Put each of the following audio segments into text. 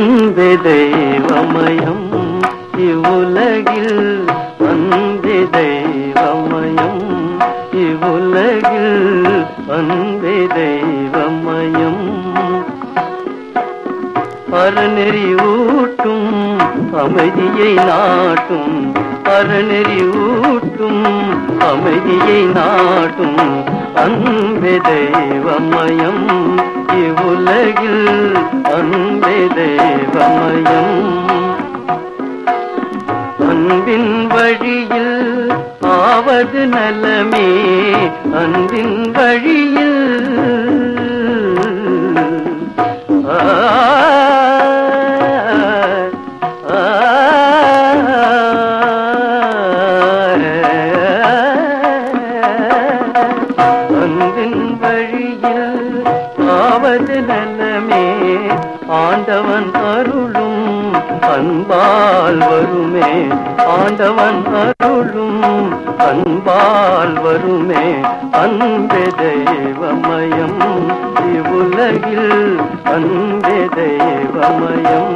அன்பே தெய்வமயம் இவ்வுலகில் அன்பே தெய்வமயம் இவ்வுலகில் அன்பே தெய்வமயம் அறநெறி ஊட்டும் அமைதியை நாட்டும் அறநெறி ஊட்டும் அமைதியை நாட்டும் அன்பே தெய்வமயம் இவ்வுலகில் அன்பே தெய்வமயம் அன்பின் வழியில் ஆவது நலமே அன்பின் வழியில் ஆ, ஆ, அன்பின் வழியில் ஆவது நலமே ஆண்டவன் அருளும் அன்பால் வருமே ஆண்டவன் அருளும் அன்பால் வருமே அன்பே தெய்வமயம் இவ்வுலகில் அன்பே தெய்வமயம்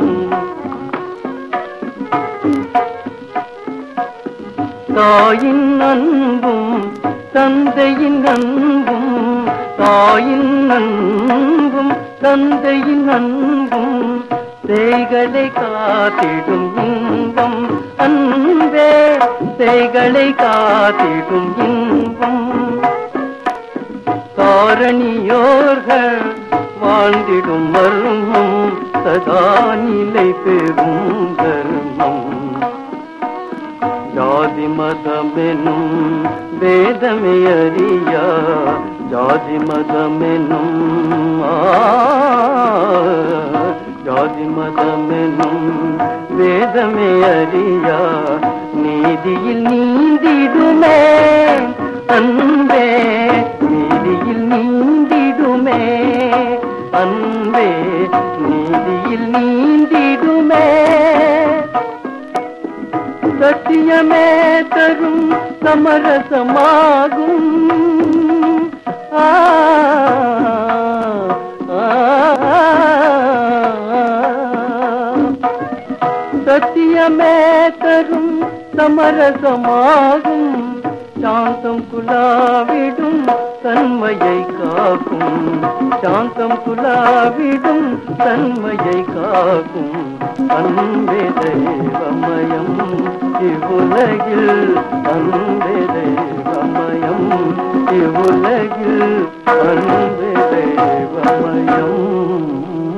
தாயின் அன்பும் தந்தையின் அன்பும் தாயின் அன்பும் தந்தையின் அன்பும் சேய்களை காத்திடும் இன்பம் அன்பே சேய்களை காத்திடும் இன்பம் காரணியோர்கள் வாழ்ந்திடும் மர்மம் சதா நிலை பெறும் தர்மம் ஜாதி மதமெனும் வேதமே அறியா ஜாதி மதமெனும் ஆ, ஜாதி மதமெனும் வேதமே அறியா நீதியில் நீந்திடுமே அன்பே நீதியில் நீந்திடுமே அன்பே நீதியில் நீந்திடுமே சத்தியமே தரும் சமரசமாகும் ஆ, ஆ, சத்தியமே தரும் சமரசமாகும் சாந்தம் குலாவிடும் தன்மையை காக்கும் சாந்தம் குலாவிடும் தன்மையை காக்கும் அன்பே தெய்வமயம் இவ்வுலகில் அன்பே தெய்வமயம் இவ்வுலகில் அன்பே தெய்வமயம்